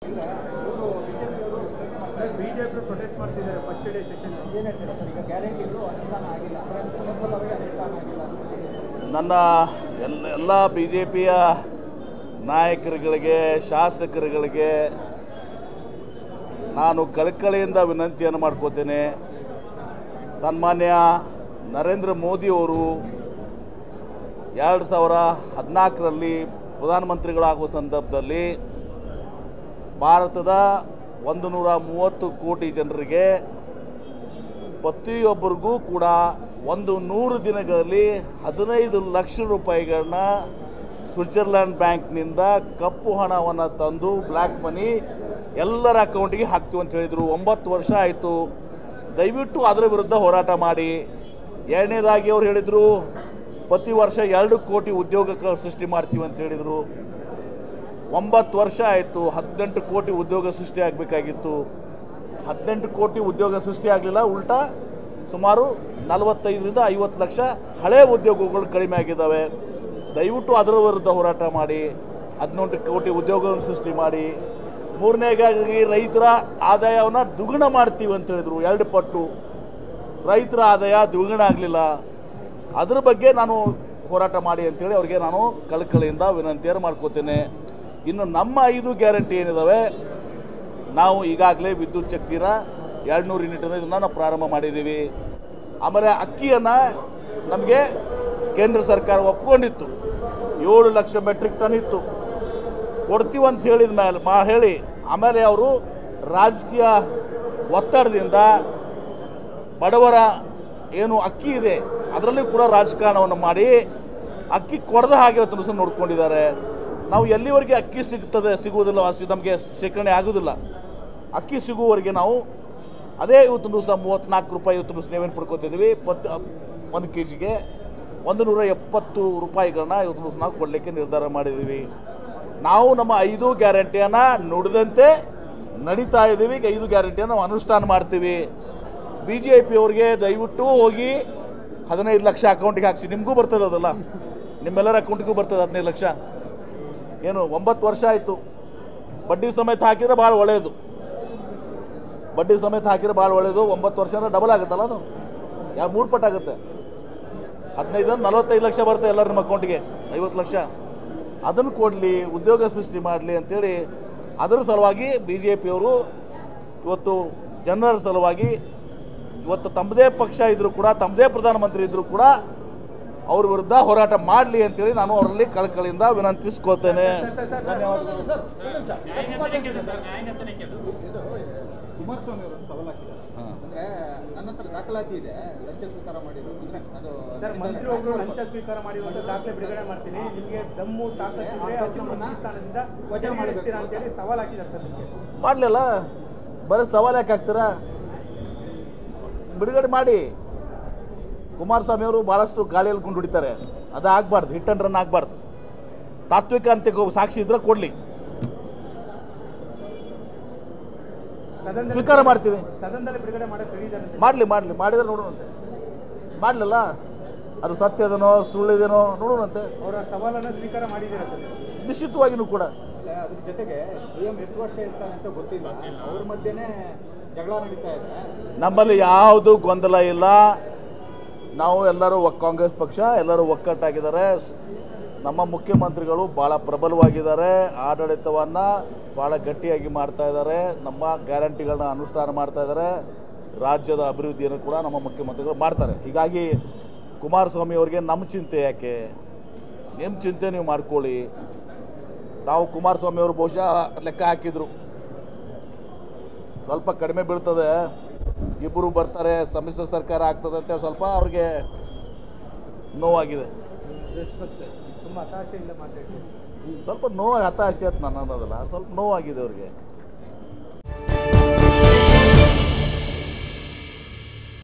BJP protest ಮಾಡ್ತಿದ್ದಾರೆ first day session ಏನು ಹೇಳ್ತೀರಾ ಸರ್ ಈಗ ಗ್ಯಾರಂಟಿಗಳು ಅನುಷ್ಠಾನ ಆಗಿಲ್ಲ ಸಮರ್ಪಕವಾಗಿ ಅನುಷ್ಠಾನ ಆಗಿಲ್ಲ ನನ್ನ ಎಲ್ಲ ಎಲ್ಲ ಬಿ ಜೆ ಪಿಯ ನಾಯಕರುಗಳಿಗೆ ಶಾಸಕರುಗಳಿಗೆ ನಾನು ಕಳಕಳಿಯಿಂದ ವಿನಂತಿಯನ್ನು ಮಾಡ್ಕೋತೇನೆ ಸನ್ಮಾನ್ಯ ನರೇಂದ್ರ ಮೋದಿಯವರು ಎರಡು ಸಾವಿರ ಹದಿನಾಲ್ಕರಲ್ಲಿ ಪ್ರಧಾನಮಂತ್ರಿಗಳಾಗುವ ಸಂದರ್ಭದಲ್ಲಿ ಭಾರತದ ಒಂದು ನೂರ ಮೂವತ್ತು ಕೋಟಿ ಜನರಿಗೆ ಪ್ರತಿಯೊಬ್ಬರಿಗೂ ಕೂಡ ಒಂದು ನೂರು ದಿನಗಳಲ್ಲಿ ಹದಿನೈದು ಲಕ್ಷ ರೂಪಾಯಿಗಳನ್ನ ಸ್ವಿಟ್ಜರ್ಲ್ಯಾಂಡ್ ಬ್ಯಾಂಕ್ನಿಂದ ಕಪ್ಪು ಹಣವನ್ನು ತಂದು ಬ್ಲ್ಯಾಕ್ ಮನಿ ಎಲ್ಲರ ಅಕೌಂಟಿಗೆ ಹಾಕ್ತೀವಿ ಅಂತ ಹೇಳಿದರು ಒಂಬತ್ತು ವರ್ಷ ಆಯಿತು ದಯವಿಟ್ಟು ಅದರ ವಿರುದ್ಧ ಹೋರಾಟ ಮಾಡಿ ಎರಡನೇದಾಗಿ ಅವ್ರು ಹೇಳಿದರು ಪ್ರತಿ ವರ್ಷ ಎರಡು ಕೋಟಿ ಉದ್ಯೋಗ ಕ- ಸೃಷ್ಟಿ ಮಾಡ್ತೀವಿ ಅಂತ ಹೇಳಿದರು ಒಂಬತ್ತು ವರ್ಷ ಆಯಿತು ಹದಿನೆಂಟು ಕೋಟಿ ಉದ್ಯೋಗ ಸೃಷ್ಟಿ ಆಗಬೇಕಾಗಿತ್ತು ಹದಿನೆಂಟು ಕೋಟಿ ಉದ್ಯೋಗ ಸೃಷ್ಟಿ ಆಗಲಿಲ್ಲ ಉಲ್ಟಾ ಸುಮಾರು ನಲವತ್ತೈದರಿಂದ ಐವತ್ತು ಲಕ್ಷ ಹಳೆ ಉದ್ಯೋಗಗಳು ಕಡಿಮೆ ಆಗಿದ್ದಾವೆ ದಯವಿಟ್ಟು ಅದರ ವಿರುದ್ಧ ಹೋರಾಟ ಮಾಡಿ ಹದಿನೆಂಟು ಕೋಟಿ ಉದ್ಯೋಗಗಳನ್ನು ಸೃಷ್ಟಿ ಮಾಡಿ ಮೂರನೇಗಾಗಿ ರೈತರ ಆದಾಯವನ್ನು ದ್ವಿಗುಣ ಮಾಡ್ತೀವಿ ಅಂತ ಹೇಳಿದರು ಎರಡು ಪಟ್ಟು ರೈತರ ಆದಾಯ ದ್ವಿಗುಣ ಆಗಲಿಲ್ಲ ಅದ್ರ ಬಗ್ಗೆ ನಾನು ಹೋರಾಟ ಮಾಡಿ ಅಂತೇಳಿ ಅವ್ರಿಗೆ ನಾನು ಕಳಕಳಿಯಿಂದ ವಿನಂತಿಯನ್ನು ಮಾಡ್ಕೋತೇನೆ ಇನ್ನು ನಮ್ಮ ಐದು ಗ್ಯಾರಂಟಿ ಏನಿದ್ದಾವೆ ನಾವು ಈಗಾಗಲೇ ವಿದ್ಯುತ್ ಶಕ್ತಿನ ಎರಡು ನೂರು ಯೂನಿಟ್ ಇದನ್ನು ನಾವು ಪ್ರಾರಂಭ ಮಾಡಿದ್ದೀವಿ ಆಮೇಲೆ ಅಕ್ಕಿಯನ್ನು ನಮಗೆ ಕೇಂದ್ರ ಸರ್ಕಾರ ಒಪ್ಕೊಂಡಿತ್ತು ಏಳು ಲಕ್ಷ ಮೆಟ್ರಿಕ್ ಟನ್ ಇತ್ತು ಕೊಡ್ತೀವಿ ಅಂತ ಹೇಳಿದ ಮೇಲೆ ಮಾ ಹೇಳಿ ಆಮೇಲೆ ಅವರು ರಾಜಕೀಯ ಒತ್ತಡದಿಂದ ಬಡವರ ಏನು ಅಕ್ಕಿ ಇದೆ ಅದರಲ್ಲಿ ಕೂಡ ರಾಜಕಾರಣವನ್ನು ಮಾಡಿ ಅಕ್ಕಿ ಕೊಡದ ಹಾಗೆ ಇವತ್ತು ದಿವಸ ನೋಡ್ಕೊಂಡಿದ್ದಾರೆ ನಾವು ಎಲ್ಲಿವರೆಗೆ ಅಕ್ಕಿ ಸಿಗ್ತದೆ ಸಿಗುವುದಿಲ್ಲ ಅಷ್ಟು ನಮಗೆ ಶೇಖರಣೆ ಆಗೋದಿಲ್ಲ ಅಕ್ಕಿ ಸಿಗುವವರೆಗೆ ನಾವು ಅದೇ ಇವತ್ತು ದಿವಸ ಮೂವತ್ತ್ನಾಲ್ಕು ರೂಪಾಯಿ ಇವತ್ತು ದಿವಸ ನಾವೇನು ಪಡ್ಕೋತಿದ್ದೀವಿ ಪತ್ ಒಂದು ಕೆ ಜಿಗೆ ಒಂದು ನೂರ ಎಪ್ಪತ್ತು ರೂಪಾಯಿಗಳನ್ನ ಇವತ್ತು ದಿವಸ ನಾವು ಕೊಡಲಿಕ್ಕೆ ನಿರ್ಧಾರ ಮಾಡಿದ್ದೀವಿ ನಾವು ನಮ್ಮ ಐದು ಗ್ಯಾರಂಟಿಯನ್ನು ನುಡಿದಂತೆ ನಡೀತಾ ಇದ್ದೀವಿ ಈಗ ಐದು ಗ್ಯಾರಂಟಿಯನ್ನು ನಾವು ಅನುಷ್ಠಾನ ಮಾಡ್ತೀವಿ ಬಿ ಜೆ ಪಿಯವ್ರಿಗೆ ದಯವಿಟ್ಟು ಹೋಗಿ ಹದಿನೈದು ಲಕ್ಷ ಅಕೌಂಟಿಗೆ ಹಾಕ್ಸಿ ನಿಮಗೂ ಬರ್ತದೆ ಅದಲ್ಲ ನಿಮ್ಮೆಲ್ಲರ ಅಕೌಂಟಿಗೂ ಬರ್ತದೆ ಹದಿನೈದು ಲಕ್ಷ ಏನು ಒಂಬತ್ತು ವರ್ಷ ಆಯಿತು ಬಡ್ಡಿ ಸಮೇತ ಹಾಕಿದ್ರೆ ಭಾಳ ಒಳ್ಳೆಯದು ಬಡ್ಡಿ ಸಮೇತ ಹಾಕಿದ್ರೆ ಭಾಳ ಒಳ್ಳೆಯದು ಒಂಬತ್ತು ವರ್ಷ ಅಂದ್ರೆ ಡಬಲ್ ಆಗುತ್ತಲ್ಲ ಅದು ಯಾವ ಮೂರು ಪಟ್ಟು ಆಗುತ್ತೆ ಹದಿನೈದು ನಲವತ್ತೈದು ಲಕ್ಷ ಬರುತ್ತೆ ಎಲ್ಲರ ನಿಮ್ಮ ಅಕೌಂಟಿಗೆ ಐವತ್ತು ಲಕ್ಷ ಅದನ್ನು ಕೊಡಲಿ ಉದ್ಯೋಗ ಸೃಷ್ಟಿ ಮಾಡಲಿ ಅಂತೇಳಿ ಅದರ ಸಲುವಾಗಿ ಬಿ ಜೆ ಪಿಯವರು ಇವತ್ತು ಜನರ ಸಲುವಾಗಿ ಇವತ್ತು ತಮ್ಮದೇ ಪಕ್ಷ ಇದ್ದರೂ ಕೂಡ ತಮ್ಮದೇ ಪ್ರಧಾನಮಂತ್ರಿ ಇದ್ದರೂ ಕೂಡ ಅವ್ರ ವಿರುದ್ಧ ಹೋರಾಟ ಮಾಡಲಿ ಅಂತೇಳಿ ನಾನು ಅವರಲ್ಲಿ ಕಳಕಳಿಯಿಂದ ವಿನಂತಿಸ್ಕೋತೇನೆ ಧನ್ಯವಾದಗಳು ಕುಮಾರಸ್ವಾಮಿ ಅವರು ಸವಾಲು ಹಾಕಿದ್ದಾರೆ ಅಂದ್ರೆ ನನ್ನ ಹತ್ರ ದಾಖಲಾತಿ ಇದೆ ಲಂಚ ಸ್ವೀಕಾರ ಮಾಡಿದ್ರು ಅಂದ್ರೆ ಅದು ಸರ್ ಮಂತ್ರಿ ಒಬ್ರು ಲಂಚ ಸ್ವೀಕಾರ ಮಾಡಿರುವಂತ ದಾಖಲೆ ಬಿಡುಗಡೆ ಮಾಡ್ತೀನಿ ನಿಮಗೆ ದಮ್ಮು ತಾಕತ್ತಿದ್ರೆ ಆ ಅವ್ರನ್ನ ಸಚಿವರನ್ನ ಮಂತ್ರಿ ಸ್ಥಾನದಿಂದ ವಜಾ ಮಾಡಬೇಕು. ವಜಾಗೊಳಿಸ್ತೀರಾ ಅಂತೇಳಿ ಸವಾಲ್ ಹಾಕಿದ್ದಾರೆ ಸರ್ ನಿಮಗೆ ಮಾಡಲಿಲ್ಲ ಬರೀ ಸವಾಲು ಯಾಕೆ ಹಾಕ್ತೀರಾ ಬಿಡುಗಡೆ ಮಾಡಿ ಕುಮಾರಸ್ವಾಮಿ ಅವರು ಭಾಳಷ್ಟು ಗಾಳಿಯಲ್ಲಿ ಗುಂಡು ಹೊಡಿತಾರೆ ಅದು ಆಗಬಾರ್ದು ಹಿಟ್ ಆ್ಯಂಡ್ ರನ್ ಆಗಬಾರ್ದು ತಾತ್ವಿಕ ಅಂತ್ಯಕ್ಕೆ ಹೋಗಿ ಸಾಕ್ಷಿ ಇದ್ರೆ ಕೊಡಲಿ ಸದನದಲ್ಲಿ ಸ್ವೀಕಾರ ಮಾಡ್ತೀವಿ ಸದನದಲ್ಲಿ ಬಿಡುಗಡೆ ಮಾಡಕ್ಕೆ ಹೇಳಿದ್ದಾರೆ ಮಾಡಲಿ ಮಾಡಲಿ ಮಾಡಿದ್ರೆ ನೋಡೋಣಂತೆ ಮಾಡಲಿಲ್ಲ ಅದು ಸತ್ಯದನೋ ಸುಳ್ಳಿದೇನೋ ನೋಡೋಣಂತೆ ಅವರ ಸವಾಲನ್ನು ಸ್ವೀಕಾರ ಮಾಡಿದ್ದೀರಾ ಸರ್ ನಿಶ್ಚಿತವಾಗಿಯೂ ಕೂಡ ಅಲ್ಲ, ಅದ್ರ ಜೊತೆಗೆ ಸಿಎಂ ಎಷ್ಟು ವರ್ಷ ಇರ್ತಾನೆ ಅಂತ ಗೊತ್ತಿಲ್ಲ ಅವ್ರ ಮಧ್ಯೆನೇ ಜಗಳ ನಡೀತಾ ಇದೆ ನಮ್ಮಲ್ಲಿ ಯಾವುದು ಗೊಂದಲ ಇಲ್ಲ ನಾವು ಎಲ್ಲರೂ ಒಕ್- ಕಾಂಗ್ರೆಸ್ ಪಕ್ಷ ಎಲ್ಲರೂ ಒಕ್ಕಟ್ಟಾಗಿದ್ದಾರೆ ಸ್- ನಮ್ಮ ಮುಖ್ಯಮಂತ್ರಿಗಳು ಭಾಳ ಪ್ರಬಲವಾಗಿದ್ದಾರೆ ಆಡಳಿತವನ್ನು ಭಾಳ ಗಟ್ಟಿಯಾಗಿ ಮಾಡ್ತಾ ಇದ್ದಾರೆ ನಮ್ಮ ಗ್ಯಾರಂಟಿಗಳನ್ನ ಅನುಷ್ಠಾನ ಮಾಡ್ತಾ ಇದ್ದಾರೆ ರಾಜ್ಯದ ಅಭಿವೃದ್ಧಿಯನ್ನು ಕೂಡ ನಮ್ಮ ಮುಖ್ಯಮಂತ್ರಿಗಳು ಮಾಡ್ತಾರೆ ಹೀಗಾಗಿ ಕುಮಾರಸ್ವಾಮಿ ಅವರಿಗೆ ನಮ್ಮ ಚಿಂತೆ ಯಾಕೆ ನಿಮ್ಮ ಚಿಂತೆ ನೀವು ಮಾಡ್ಕೊಳ್ಳಿ ನಾವು ಕುಮಾರಸ್ವಾಮಿ ಅವರು ಬಹುಶಃ ಲೆಕ್ಕ ಹಾಕಿದರು ಸ್ವಲ್ಪ ಕಡಿಮೆ ಬೀಳ್ತದೆ ಇಬ್ಬರು ಬರ್ತಾರೆ ಸಮ್ಮಿಶ್ರ ಸರ್ಕಾರ ಆಗ್ತದೆ ಅಂತ ಸ್ವಲ್ಪ ಅವ್ರಿಗೆ ನೋವಾಗಿದೆ ತುಂಬ ಹತಾಶೆಯಿಂದ ಮಾತಾಡ್ತೀನಿ ಸ್ವಲ್ಪ ನೋವು ಹತಾಶೆ ಅಂತ ನಾನು ಅನ್ನೋದಲ್ಲ ಸ್ವಲ್ಪ ನೋವಾಗಿದೆ ಅವ್ರಿಗೆ